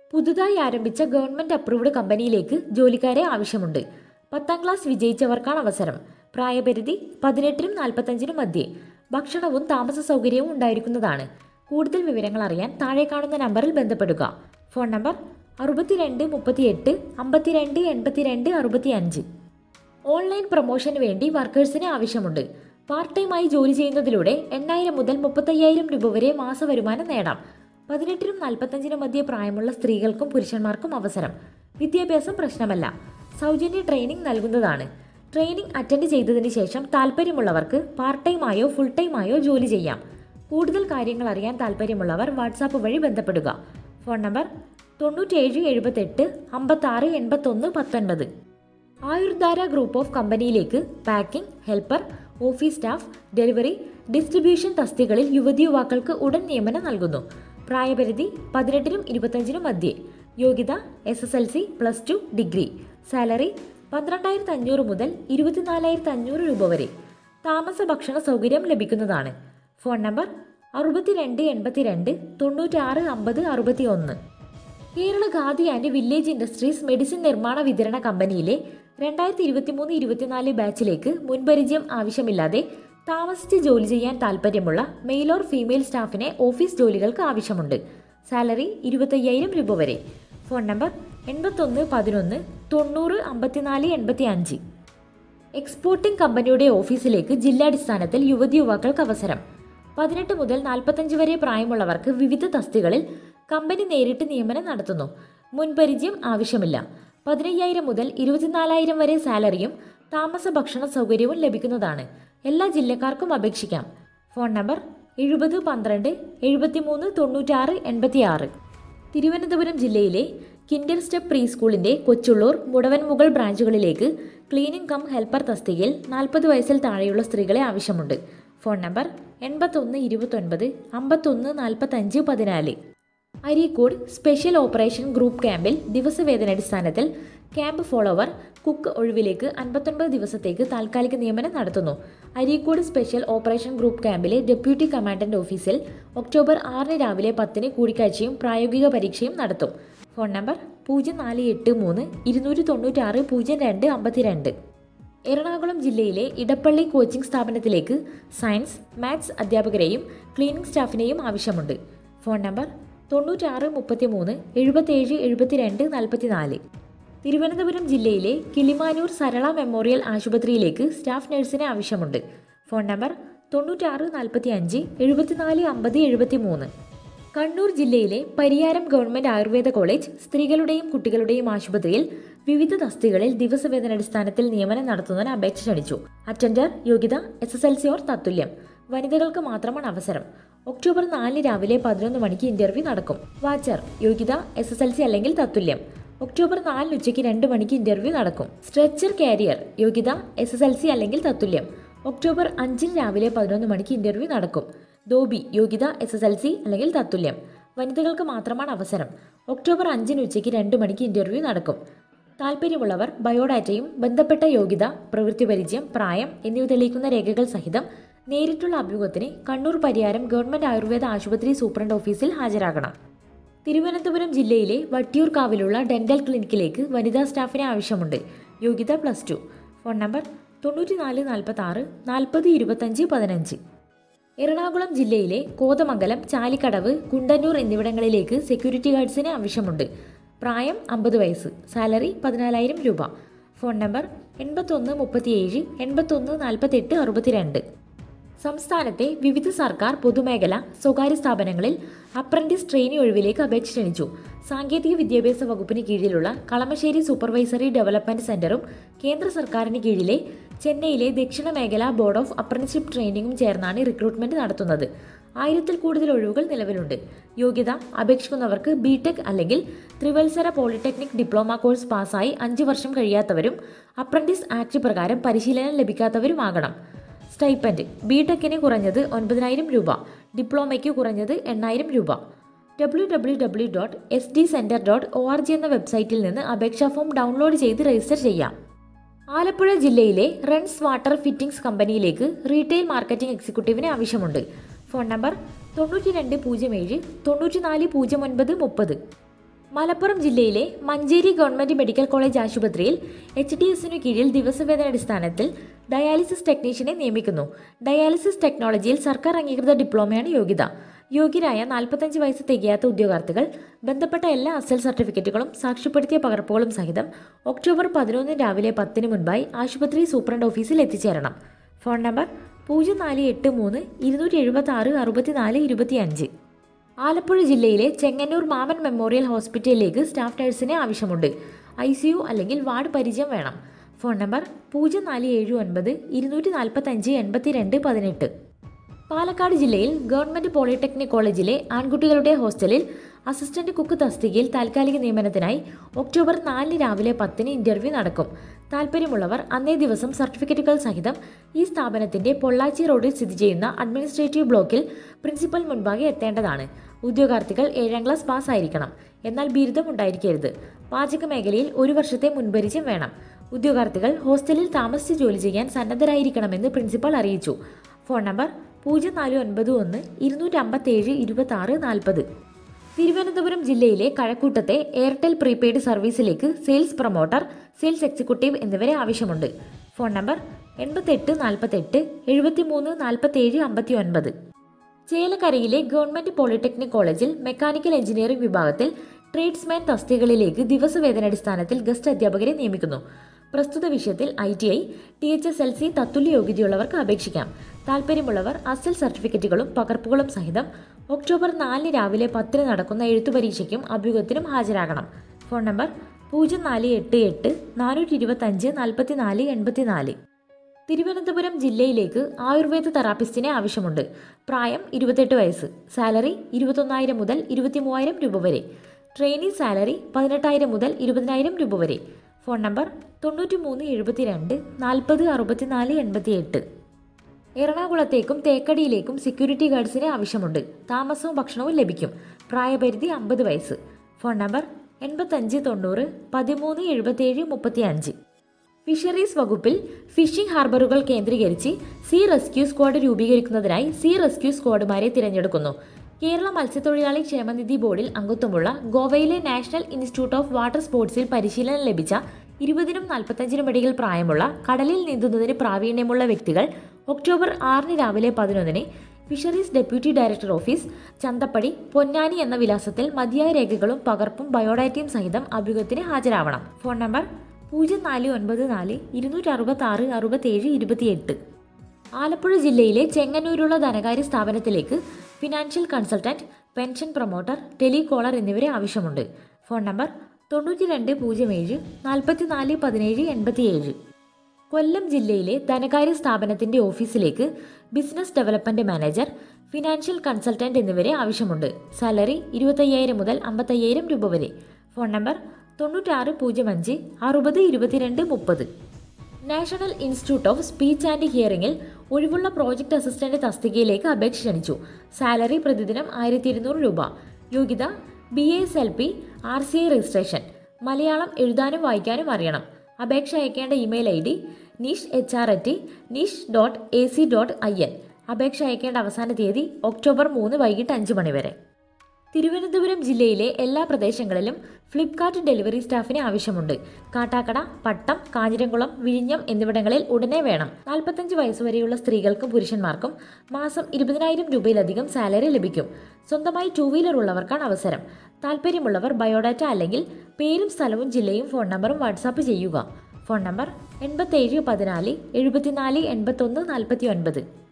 പുതുതായി ആരംഭിച്ച government approved കമ്പനിയിലേക്ക് ജോലിക്കാരെ ആവശ്യമുണ്ട് പത്താം ക്ലാസ് വിജയിച്ചവർക്കാണ് അവസരം പ്രായപരിധി പതിനെട്ടിനും നാൽപ്പത്തഞ്ചിനും മധ്യേ ഭക്ഷണവും താമസ സൗകര്യവും ഉണ്ടായിരിക്കുന്നതാണ് കൂടുതൽ വിവരങ്ങൾ അറിയാൻ താഴെ കാണുന്ന നമ്പറിൽ ബന്ധപ്പെടുക ഫോൺ നമ്പർ അറുപത്തിരണ്ട് മുപ്പത്തിയെട്ട് അമ്പത്തിരണ്ട് എൺപത്തിരണ്ട് അറുപത്തി അഞ്ച് ഓൺലൈൻ പ്രൊമോഷന് വേണ്ടി വർക്കേഴ്സിന് ആവശ്യമുണ്ട് പാർട്ട് ടൈമായി ജോലി ചെയ്യുന്നതിലൂടെ എണ്ണായിരം മുതൽ മുപ്പത്തയ്യായിരം രൂപ വരെ മാസവരുമാനം നേടാം പതിനെട്ടിനും നാൽപ്പത്തഞ്ചിനും മധ്യേ പ്രായമുള്ള സ്ത്രീകൾക്കും പുരുഷന്മാർക്കും അവസരം വിദ്യാഭ്യാസം പ്രശ്നമല്ല സൗജന്യ ട്രെയിനിങ് നൽകുന്നതാണ് ട്രെയിനിങ് അറ്റൻഡ് ചെയ്തതിന് ശേഷം താല്പര്യമുള്ളവർക്ക് പാർട്ട് ടൈമായോ ഫുൾ ടൈമായോ ജോലി ചെയ്യാം കൂടുതൽ കാര്യങ്ങൾ അറിയാൻ താല്പര്യമുള്ളവർ വാട്സാപ്പ് വഴി ബന്ധപ്പെടുക ഫോൺ നമ്പർ തൊണ്ണൂറ്റേഴ് എഴുപത്തെട്ട് അമ്പത്താറ് എൺപത്തൊന്ന് പത്തൊൻപത് ആയുർധാര ഗ്രൂപ്പ് ഓഫ് കമ്പനിയിലേക്ക് packing helper office staff delivery distribution തസ്തികളിൽ യുവതി യുവാക്കൾക്ക് ഉടൻ നിയമനം നൽകുന്നു പ്രായപരിധി പതിനെട്ടിനും ഇരുപത്തഞ്ചിനും മധ്യേ യോഗ്യത S S L C plus two degree salary പന്ത്രണ്ടായിരത്തി അഞ്ഞൂറ് മുതൽ ഇരുപത്തിനാലായിരത്തി അഞ്ഞൂറ് രൂപ വരെ താമസ ഭക്ഷണ സൗകര്യം ലഭിക്കുന്നതാണ് ഫോൺ നമ്പർ അറുപത്തിരണ്ട് എൺപത്തിരണ്ട് തൊണ്ണൂറ്റാറ് അമ്പത് അറുപത്തി ഒന്ന് Kerala Khadi and village industries medicine നിർമ്മാണ വിതരണ കമ്പനിയിലെ രണ്ടായിരത്തി ഇരുപത്തിമൂന്ന് ഇരുപത്തിനാല് ബാച്ചിലേക്ക് മുൻപരിചയം ആവശ്യമില്ലാതെ താമസിച്ച് ജോലി ചെയ്യാൻ താൽപ്പര്യമുള്ള മെയിൽ ഓർ ഫീമെയിൽ സ്റ്റാഫിനെ ഓഫീസ് ജോലികൾക്ക് ആവശ്യമുണ്ട് സാലറി ഇരുപത്തയ്യായിരം രൂപ വരെ ഫോൺ നമ്പർ എൺപത്തൊന്ന് പതിനൊന്ന് തൊണ്ണൂറ് അമ്പത്തിനാല് എൺപത്തി അഞ്ച് എക്സ്പോർട്ടിംഗ് കമ്പനിയുടെ ഓഫീസിലേക്ക് ജില്ലാടിസ്ഥാനത്തിൽ യുവതി യുവാക്കൾക്ക് അവസരം പതിനെട്ട് മുതൽ നാൽപ്പത്തഞ്ച് വരെ പ്രായമുള്ളവർക്ക് വിവിധ തസ്തികളിൽ കമ്പനി നേരിട്ട് നിയമനം നടത്തുന്നു മുൻപരിചയം ആവശ്യമില്ല പതിനയ്യായിരം മുതൽ ഇരുപത്തിനാലായിരം വരെ സാലറിയും താമസ ഭക്ഷണ സൗകര്യവും ലഭിക്കുന്നതാണ് എല്ലാ ജില്ലക്കാർക്കും അപേക്ഷിക്കാം ഫോൺ നമ്പർ എഴുപത് പന്ത്രണ്ട് എഴുപത്തിമൂന്ന് തൊണ്ണൂറ്റാറ് എൺപത്തിയാറ് തിരുവനന്തപുരം ജില്ലയിലെ കിൻഡർ സ്റ്റെപ്പ് പ്രീ സ്കൂളിന്റെ കൊച്ചുള്ളൂർ മുടവൻമുകൾ ബ്രാഞ്ചുകളിലേക്ക് ക്ലീനിംഗ് കം ഹെൽപ്പർ തസ്തികയിൽ നാൽപ്പത് വയസ്സിൽ താഴെയുള്ള സ്ത്രീകളെ ആവശ്യമുണ്ട് ഫോൺ നമ്പർ എൺപത്തൊന്ന് ഇരുപത്തൊൻപത് അമ്പത്തൊന്ന് നാൽപ്പത്തഞ്ച് പതിനാല് അരീക്കോട് സ്പെഷ്യൽ ഓപ്പറേഷൻ ഗ്രൂപ്പ് ക്യാമ്പിൽ ദിവസവേതനടിസ്ഥാനത്തിൽ ക്യാമ്പ് ഫോളോവർ കുക്ക് ഒഴിവിലേക്ക് അൻപത്തൊൻപത് ദിവസത്തേക്ക് താൽക്കാലിക നിയമനം നടത്തുന്നു അരീക്കോട് സ്പെഷ്യൽ ഓപ്പറേഷൻ ഗ്രൂപ്പ് ക്യാമ്പിലെ ഡെപ്യൂട്ടി കമാൻഡന്റ് ഓഫീസിൽ ഒക്ടോബർ ആറിന് രാവിലെ പത്തിന് കൂടിക്കാഴ്ചയും പ്രായോഗിക പരീക്ഷയും നടത്തും ഫോൺ നമ്പർ പൂജ്യം നാല് എട്ട് മൂന്ന് ഇരുന്നൂറ്റി തൊണ്ണൂറ്റാറ് പൂജ്യം രണ്ട് അമ്പത്തിരണ്ട് എറണാകുളം ജില്ലയിലെ ഇടപ്പള്ളി കോച്ചിംഗ് സ്ഥാപനത്തിലേക്ക് സയൻസ് മാത്സ് അധ്യാപകരെയും ക്ലീനിംഗ് സ്റ്റാഫിനെയും ആവശ്യമുണ്ട് ഫോൺ നമ്പർ തൊണ്ണൂറ്റാറ് മുപ്പത്തിമൂന്ന് എഴുപത്തേഴ് എഴുപത്തിരണ്ട് നാൽപ്പത്തിനാല് തിരുവനന്തപുരം ജില്ലയിലെ കിളിമാനൂർ സരള മെമ്മോറിയൽ ആശുപത്രിയിലേക്ക് സ്റ്റാഫ് നഴ്സിനെ ആവശ്യമുണ്ട് ഫോൺ നമ്പർ തൊണ്ണൂറ്റാറ് നാൽപ്പത്തി അഞ്ച് എഴുപത്തിനാല് അമ്പത് എഴുപത്തി മൂന്ന് കണ്ണൂർ ജില്ലയിലെ പരിയാരം ഗവൺമെന്റ് ആയുർവേദ കോളേജ് സ്ത്രീകളുടെയും കുട്ടികളുടെയും ആശുപത്രിയിൽ വിവിധ തസ്തികളിൽ ദിവസവേതനടിസ്ഥാനത്തിൽ നിയമനം നടത്തുന്നതിന് അപേക്ഷ ക്ഷണിച്ചു അറ്റൻഡർ യോഗ്യത S S L C or തത്തുല്യം വനിതകൾക്ക് മാത്രമാണ് അവസരം ഒക്ടോബർ നാലിന് രാവിലെ പതിനൊന്ന് മണിക്ക് ഇന്റർവ്യൂ നടക്കും വാച്ചർ യോഗ്യത എസ് എസ് എൽ സി അല്ലെങ്കിൽ തത്തുല്യം ഒക്ടോബർ നാലിന് ഉച്ചയ്ക്ക് രണ്ട് മണിക്ക് ഇന്റർവ്യൂ നടക്കും സ്ട്രെച്ചർ കാരിയർ യോഗ്യത എസ് എസ് എൽ സി അല്ലെങ്കിൽ തത്തുല്യം ഒക്ടോബർ അഞ്ചിന് രാവിലെ പതിനൊന്ന് മണിക്ക് ഇന്റർവ്യൂ നടക്കും ദോബി യോഗ്യത എസ് എസ് എൽ സി അല്ലെങ്കിൽ തത്തുല്യം വനിതകൾക്ക് മാത്രമാണ് അവസരം ഒക്ടോബർ അഞ്ചിന് ഉച്ചയ്ക്ക് രണ്ട് മണിക്ക് ഇന്റർവ്യൂ നടക്കും താല്പര്യമുള്ളവർ ബയോഡാറ്റയും ബന്ധപ്പെട്ട യോഗ്യത പ്രവൃത്തി പരിചയം പ്രായം എന്നിവ തെളിയിക്കുന്ന രേഖകൾ സഹിതം നേരിട്ടുള്ള അഭിമുഖത്തിന് കണ്ണൂർ പരിയാരം ഗവൺമെന്റ് ആയുർവേദ ആശുപത്രി സൂപ്രണ്ട് ഓഫീസിൽ ഹാജരാകണം തിരുവനന്തപുരം ജില്ലയിലെ വട്ടിയൂർക്കാവിലുള്ള ഡെന്റൽ ക്ലിനിക്കിലേക്ക് വനിതാ സ്റ്റാഫിനെ ആവശ്യമുണ്ട് യോഗ്യത പ്ലസ് ടു ഫോൺ നമ്പർ തൊണ്ണൂറ്റിനാല് നാൽപ്പത്തി ആറ് നാൽപ്പത് ഇരുപത്തഞ്ച് പതിനഞ്ച് എറണാകുളം ജില്ലയിലെ കോതമംഗലം ചാലിക്കടവ് കുണ്ടന്നൂർ എന്നിവിടങ്ങളിലേക്ക് സെക്യൂരിറ്റി ഗാർഡ്സിന് ആവശ്യമുണ്ട് പ്രായം അമ്പത് വയസ്സ് സാലറി പതിനാലായിരം രൂപ ഫോൺ നമ്പർ എൺപത്തൊന്ന് മുപ്പത്തിയേഴ് എൺപത്തൊന്ന് നാൽപ്പത്തെട്ട് അറുപത്തിരണ്ട് സംസ്ഥാനത്തെ വിവിധ സർക്കാർ പൊതുമേഖല സ്വകാര്യ സ്ഥാപനങ്ങളിൽ അപ്രന്റീസ് ട്രെയിനി ഒഴിവിലേക്ക് അപേക്ഷ ക്ഷണിച്ചു സാങ്കേതിക വിദ്യാഭ്യാസ വകുപ്പിന് കീഴിലുള്ള കളമശ്ശേരി സൂപ്പർവൈസറി ഡെവലപ്മെന്റ് സെന്ററും കേന്ദ്ര സർക്കാരിന് കീഴിലെ ചെന്നൈയിലെ ദക്ഷിണ മേഖല ബോർഡ് ഓഫ് അപ്രന്റീസ്ഷിപ്പ് ട്രെയിനിങ്ങും ചേർന്നാണ് റിക്രൂട്ട്മെന്റ് നടത്തുന്നത് ആയിരത്തിൽ കൂടുതൽ ഒഴിവുകൾ നിലവിലുണ്ട് യോഗ്യത അപേക്ഷിക്കുന്നവർക്ക് ബിടെക് അല്ലെങ്കിൽ ത്രിവത്സര പോളിടെക്നിക് ഡിപ്ലോമ കോഴ്സ് പാസ്സായി അഞ്ച് വർഷം കഴിയാത്തവരും അപ്രന്റീസ് ആക്ട് പ്രകാരം പരിശീലനം ലഭിക്കാത്തവരുമാകണം സ്റ്റൈപ്പൻഡ് ബിടെക്കിന് കുറഞ്ഞത് ഒൻപതിനായിരം രൂപ ഡിപ്ലോമയ്ക്ക് കുറഞ്ഞത് എണ്ണായിരം രൂപ W W W dot S D centre dot O R G എന്ന വെബ്സൈറ്റിൽ നിന്ന് അപേക്ഷാ ഫോം ഡൗൺലോഡ് ചെയ്ത് രജിസ്റ്റർ ചെയ്യാം ആലപ്പുഴ ജില്ലയിലെ റൺസ് വാട്ടർ ഫിറ്റിംഗ്സ് കമ്പനിയിലേക്ക് റീറ്റെയിൽ മാർക്കറ്റിംഗ് എക്സിക്യൂട്ടീവിന് ആവശ്യമുണ്ട് ഫോൺ നമ്പർ തൊണ്ണൂറ്റി രണ്ട് പൂജ്യം ഏഴ് തൊണ്ണൂറ്റി നാല് പൂജ്യം ഒൻപത് മുപ്പത് മലപ്പുറം ജില്ലയിലെ മഞ്ചേരി ഗവൺമെന്റ് മെഡിക്കൽ കോളേജ് ആശുപത്രിയിൽ എച്ച് ഡി എസിനു കീഴിൽ ദിവസവേതന അടിസ്ഥാനത്തിൽ ഡയാലിസിസ് ടെക്നീഷ്യനെ നിയമിക്കുന്നു ഡയാലിസിസ് ടെക്നോളജിയിൽ സർക്കാർ അംഗീകൃത ഡിപ്ലോമയാണ് യോഗ്യത യോഗ്യരായ നാൽപ്പത്തഞ്ച് വയസ്സ് തികയാത്ത ഉദ്യോഗാർത്ഥികൾ ബന്ധപ്പെട്ട എല്ലാ അസൽ സർട്ടിഫിക്കറ്റുകളും സാക്ഷ്യപ്പെടുത്തിയ പകർപ്പുകളും സഹിതം ഒക്ടോബർ പതിനൊന്ന് രാവിലെ പത്തിന് മുൻപായി ആശുപത്രി സൂപ്രണ്ട് ഓഫീസിൽ എത്തിച്ചേരണം ഫോൺ നമ്പർ പൂജ്യം നാല് എട്ട് മൂന്ന് ഇരുന്നൂറ്റി എഴുപത്തി ആറ് അറുപത്തിനാല് ഇരുപത്തിയഞ്ച് ആലപ്പുഴ ജില്ലയിലെ ചെങ്ങന്നൂർ മാമൻ മെമ്മോറിയൽ ഹോസ്പിറ്റലിലേക്ക് സ്റ്റാഫ് നഴ്സിനെ ആവശ്യമുണ്ട് ഐ സി യു അല്ലെങ്കിൽ വാർഡ് പരിചയം വേണം ഫോൺ നമ്പർ പൂജ്യം നാല് ഏഴ് ഒൻപത് ഇരുന്നൂറ്റി നാൽപ്പത്തഞ്ച് എൺപത്തി രണ്ട് പതിനെട്ട് പാലക്കാട് ജില്ലയിൽ ഗവൺമെന്റ് പോളിടെക്നിക് കോളേജിലെ ആൺകുട്ടികളുടെ ഹോസ്റ്റലിൽ അസിസ്റ്റന്റ് കുക്ക് തസ്തികയിൽ താൽക്കാലിക നിയമനത്തിനായി ഒക്ടോബർ നാലിന് രാവിലെ പത്തിന് ഇന്റർവ്യൂ നടക്കും താൽപ്പര്യമുള്ളവർ അന്നേ ദിവസം സർട്ടിഫിക്കറ്റുകൾ സഹിതം ഈ സ്ഥാപനത്തിന്റെ പൊള്ളാച്ചി റോഡിൽ സ്ഥിതി ചെയ്യുന്ന അഡ്മിനിസ്ട്രേറ്റീവ് ബ്ലോക്കിൽ പ്രിൻസിപ്പൽ മുൻപാകെ എത്തേണ്ടതാണ് ഉദ്യോഗാർത്ഥികൾ ഏഴാം ക്ലാസ് പാസ്സായിരിക്കണം എന്നാൽ ബിരുദം ഉണ്ടായിരിക്കരുത് പാചക മേഖലയിൽ ഒരു വർഷത്തെ മുൻപരിചയം വേണം ഉദ്യോഗാർത്ഥികൾ ഹോസ്റ്റലിൽ താമസിച്ച് ജോലി ചെയ്യാൻ സന്നദ്ധരായിരിക്കണമെന്ന് പ്രിൻസിപ്പൽ അറിയിച്ചു ഫോൺ നമ്പർ പൂജ്യം നാല് ഒൻപത് ഒന്ന് ഇരുന്നൂറ്റി അമ്പത്തേഴ് ഇരുപത്തി ആറ് നാൽപ്പത് തിരുവനന്തപുരം ജില്ലയിലെ കഴക്കൂട്ടത്തെ എയർടെൽ പ്രീപെയ്ഡ് സർവീസിലേക്ക് സെയിൽസ് പ്രൊമോട്ടർ സെയിൽസ് എക്സിക്യൂട്ടീവ് എന്നിവരെ ആവശ്യമുണ്ട് ഫോൺ നമ്പർ എൺപത്തെട്ട് നാൽപ്പത്തെട്ട് എഴുപത്തി മൂന്ന് നാൽപ്പത്തേഴ് അമ്പത്തി ഒൻപത് ചേലക്കരയിലെ ഗവൺമെന്റ് പോളിടെക്നിക് കോളേജിൽ മെക്കാനിക്കൽ എഞ്ചിനീയറിംഗ് വിഭാഗത്തിൽ ട്രേഡ്സ്മാൻ തസ്തികകളിലേക്ക് ദിവസവേതനടിസ്ഥാനത്തിൽ ഗസ്റ്റ് അധ്യാപകരെ നിയമിക്കുന്നു പ്രസ്തുത വിഷയത്തിൽ I T I T H S L C തത്തുല്യ യോഗ്യതയുള്ളവർക്ക് അപേക്ഷിക്കാം താൽപ്പര്യമുള്ളവർ അസൽ സർട്ടിഫിക്കറ്റുകളും പകർപ്പുകളും സഹിതം ഒക്ടോബർ നാലിന് രാവിലെ പത്തിന് നടക്കുന്ന എഴുത്തു പരീക്ഷയ്ക്കും അഭ്യൂഹത്തിനും ഹാജരാകണം ഫോൺ നമ്പർ പൂജ്യം നാല് എട്ട് എട്ട് നാനൂറ്റി ഇരുപത്തഞ്ച് നാൽപ്പത്തി നാല് എൺപത്തി നാല് തിരുവനന്തപുരം ജില്ലയിലേക്ക് ആയുർവേദ തെറാപ്പിസ്റ്റിനെ ആവശ്യമുണ്ട് പ്രായം ഇരുപത്തെട്ട് വയസ്സ് സാലറി ഇരുപത്തൊന്നായിരം മുതൽ ഇരുപത്തി മൂവായിരം രൂപ വരെ ട്രെയിനി സാലറി പതിനെട്ടായിരം മുതൽ ഇരുപതിനായിരം രൂപ വരെ ഫോൺ നമ്പർ തൊണ്ണൂറ്റി മൂന്ന് എഴുപത്തിരണ്ട് നാൽപ്പത് അറുപത്തിനാല് എൺപത്തിയെട്ട് എറണാകുളത്തേക്കും തേക്കടിയിലേക്കും സെക്യൂരിറ്റി ഗാർഡ്സിനെ ആവശ്യമുണ്ട് താമസവും ഭക്ഷണവും ലഭിക്കും പ്രായപരിധി അമ്പത് വയസ്സ് ഫോൺ നമ്പർ എൺപത്തഞ്ച് തൊണ്ണൂറ് പതിമൂന്ന് എഴുപത്തേഴ് മുപ്പത്തി അഞ്ച് ഫിഷറീസ് വകുപ്പിൽ ഫിഷിംഗ് ഹാർബറുകൾ കേന്ദ്രീകരിച്ച് സീ റെസ്ക്യൂ സ്ക്വാഡ് രൂപീകരിക്കുന്നതിനായി സീ റെസ്ക്യൂ സ്ക്വാഡുമാരെ തിരഞ്ഞെടുക്കുന്നു കേരള മത്സ്യത്തൊഴിലാളി ക്ഷേമനിധി ബോർഡിൽ അംഗത്വമുള്ള ഗോവയിലെ നാഷണൽ ഇൻസ്റ്റിറ്റ്യൂട്ട് ഓഫ് വാട്ടർ സ്പോർട്സിൽ പരിശീലനം ലഭിച്ച ഇരുപതിനും നാൽപ്പത്തഞ്ചിനും ഇടയിൽ പ്രായമുള്ള കടലിൽ നീന്തുന്നതിന് പ്രാവീണ്യമുള്ള വ്യക്തികൾ ഒക്ടോബർ ആറിന് രാവിലെ പതിനൊന്നിന് fisheries deputy director office Chanthappady Ponnani എന്ന വിലാസത്തിൽ മതിയായ രേഖകളും പകർപ്പും ബയോഡാറ്റയും സഹിതം അഭിമുഖത്തിന് ഹാജരാവണം ഫോൺ നമ്പർ പൂജ്യം നാല് ഒൻപത് നാല് ഇരുന്നൂറ്റി അറുപത്തി ആറ് അറുപത്തേഴ് ഇരുപത്തിയെട്ട് ആലപ്പുഴ ജില്ലയിലെ ചെങ്ങന്നൂരുള്ള ധനകാര്യ സ്ഥാപനത്തിലേക്ക് financial consultant pension promoter telecaller എന്നിവരെ ആവശ്യമുണ്ട് ഫോൺ നമ്പർ തൊണ്ണൂറ്റി രണ്ട് പൂജ്യം ഏഴ് നാൽപ്പത്തി നാല് പതിനേഴ് എൺപത്തിയേഴ് കൊല്ലം ജില്ലയിലെ ധനകാര്യ സ്ഥാപനത്തിന്റെ ഓഫീസിലേക്ക് business development manager financial consultant എന്നിവരെ ആവശ്യമുണ്ട് സാലറി ഇരുപത്തയ്യായിരം മുതൽ അമ്പത്തയ്യായിരം രൂപ വരെ ഫോൺ നമ്പർ തൊണ്ണൂറ്റാറ് പൂജ്യം അഞ്ച് അറുപത് ഇരുപത്തിരണ്ട് മുപ്പത് national institute of speech and ഹിയറിംഗിൽ ഒഴിവുള്ള പ്രോജക്റ്റ് അസിസ്റ്റന്റ് തസ്തികയിലേക്ക് അപേക്ഷ ക്ഷണിച്ചു സാലറി പ്രതിദിനം ആയിരത്തി ഇരുന്നൂറ് രൂപ യോഗ്യത B S L P R C I registration Malayalam എഴുതാനും വായിക്കാനും അറിയണം അപേക്ഷ അയക്കേണ്ട email I D NISH H R at NISH dot A C dot I N അപേക്ഷ അയക്കേണ്ട അവസാന തീയതി ഒക്ടോബർ മൂന്ന് വൈകിട്ട് അഞ്ച് മണി വരെ തിരുവനന്തപുരം ജില്ലയിലെ എല്ലാ പ്രദേശങ്ങളിലും ഫ്ലിപ്കാർട്ട് ഡെലിവറി സ്റ്റാഫിനെ ആവശ്യമുണ്ട് കാട്ടാക്കട പട്ടം കാഞ്ഞിരംകുളം വിഴിഞ്ഞം എന്നിവിടങ്ങളിൽ ഉടനെ വേണം നാൽപ്പത്തഞ്ച് വയസ്സുവരെയുള്ള സ്ത്രീകൾക്കും പുരുഷന്മാർക്കും മാസം ഇരുപതിനായിരം രൂപയിലധികം സാലറി ലഭിക്കും സ്വന്തമായി ടൂ വീലർ ഉള്ളവർക്കാണ് അവസരം താല്പര്യമുള്ളവർ ബയോഡാറ്റ അല്ലെങ്കിൽ പേരും സ്ഥലവും ജില്ലയും ഫോൺ നമ്പറും വാട്സാപ്പ് ചെയ്യുക ഫോൺ നമ്പർ എൺപത്തേഴ് പതിനാല് എഴുപത്തിനാല് എൺപത്തൊന്ന് നാൽപ്പത്തി ഒൻപത്